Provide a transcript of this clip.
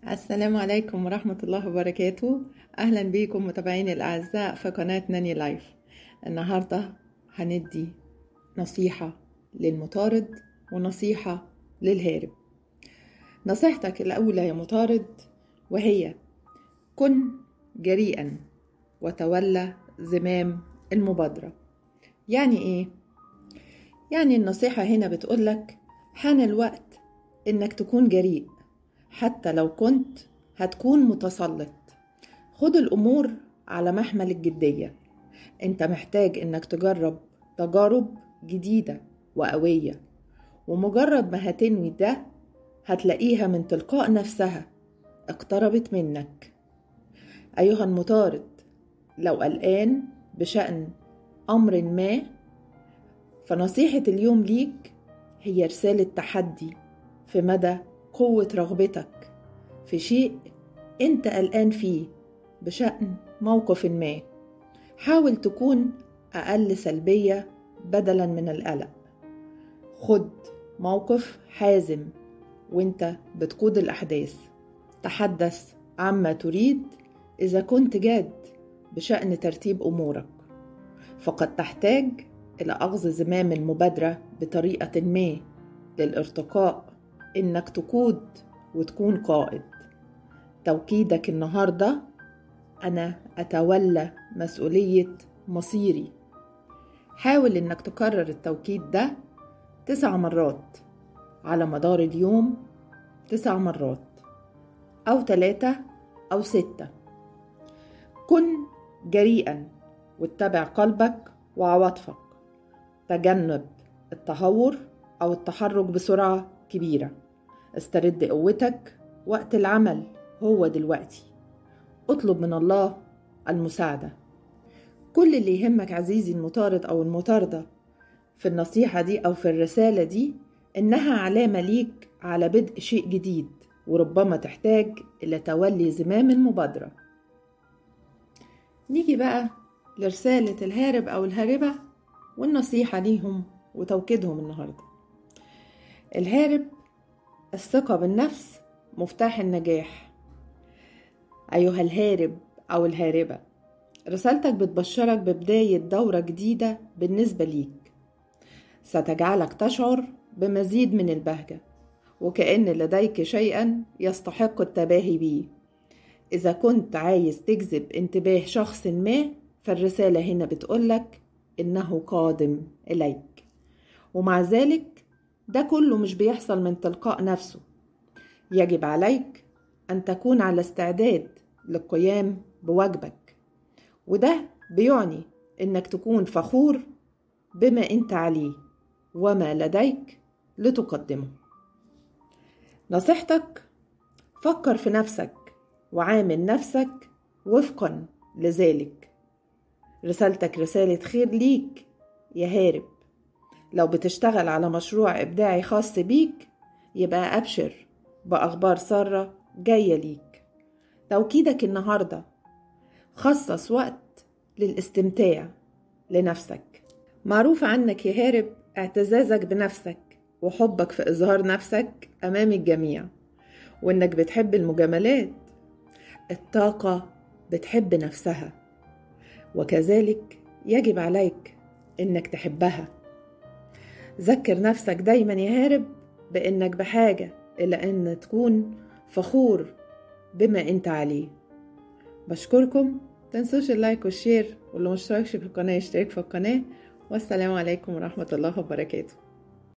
السلام عليكم ورحمة الله وبركاته أهلا بيكم متابعيني الأعزاء في قناة ناني لايف النهاردة هندي نصيحة للمطارد ونصيحة للهارب نصيحتك الأولى يا مطارد وهي كن جريئا وتولى زمام المبادرة يعني إيه؟ يعني النصيحة هنا بتقولك حان الوقت إنك تكون جريء حتى لو كنت هتكون متسلط خد الأمور على محمل الجدية انت محتاج انك تجرب تجارب جديدة وقوية ومجرد ما هتنوي ده هتلاقيها من تلقاء نفسها اقتربت منك أيها المطارد لو قلقان بشأن أمر ما فنصيحة اليوم ليك هي رسالة تحدي في مدى قوة رغبتك في شيء انت قلقان فيه بشأن موقف ما حاول تكون أقل سلبية بدلا من القلق خد موقف حازم وانت بتقود الأحداث تحدث عما تريد إذا كنت جاد بشأن ترتيب أمورك فقد تحتاج إلى أخذ زمام المبادرة بطريقة ما للارتقاء إنك تقود وتكون قائد توكيدك النهاردة أنا أتولى مسؤولية مصيري حاول إنك تكرر التوكيد ده تسع مرات على مدار اليوم تسع مرات أو ثلاثة أو ستة كن جريئا واتبع قلبك وعواطفك تجنب التهور أو التحرك بسرعة كبيرة استرد قوتك وقت العمل هو دلوقتي اطلب من الله المساعدة كل اللي يهمك عزيزي المطارد أو المطاردة في النصيحة دي أو في الرسالة دي إنها علامة ليك على بدء شيء جديد وربما تحتاج إلى تولي زمام المبادرة نيجي بقى لرسالة الهارب أو الهاربة والنصيحة ليهم وتوكيدهم النهاردة الهارب الثقة بالنفس مفتاح النجاح أيها الهارب أو الهاربة رسالتك بتبشرك ببداية دورة جديدة بالنسبة ليك ستجعلك تشعر بمزيد من البهجة وكأن لديك شيئا يستحق التباهي به إذا كنت عايز تجذب انتباه شخص ما فالرسالة هنا بتقولك إنه قادم إليك ومع ذلك ده كله مش بيحصل من تلقاء نفسه يجب عليك أن تكون على استعداد للقيام بواجبك وده بيعني إنك تكون فخور بما أنت عليه وما لديك لتقدمه نصيحتك فكر في نفسك وعامل نفسك وفقا لذلك رسالتك رسالة خير ليك يا هارب لو بتشتغل على مشروع إبداعي خاص بيك يبقى أبشر بأخبار سارة جاية ليك توكيدك النهاردة خصص وقت للاستمتاع لنفسك معروف عنك يا هارب اعتزازك بنفسك وحبك في إظهار نفسك أمام الجميع وإنك بتحب المجاملات الطاقة بتحب نفسها وكذلك يجب عليك إنك تحبها ذكر نفسك دايما يا هارب بإنك بحاجة إلى أن تكون فخور بما أنت عليه بشكركم تنسوش اللايك والشير واللي مشتركش في القناة يشترك في القناة والسلام عليكم ورحمة الله وبركاته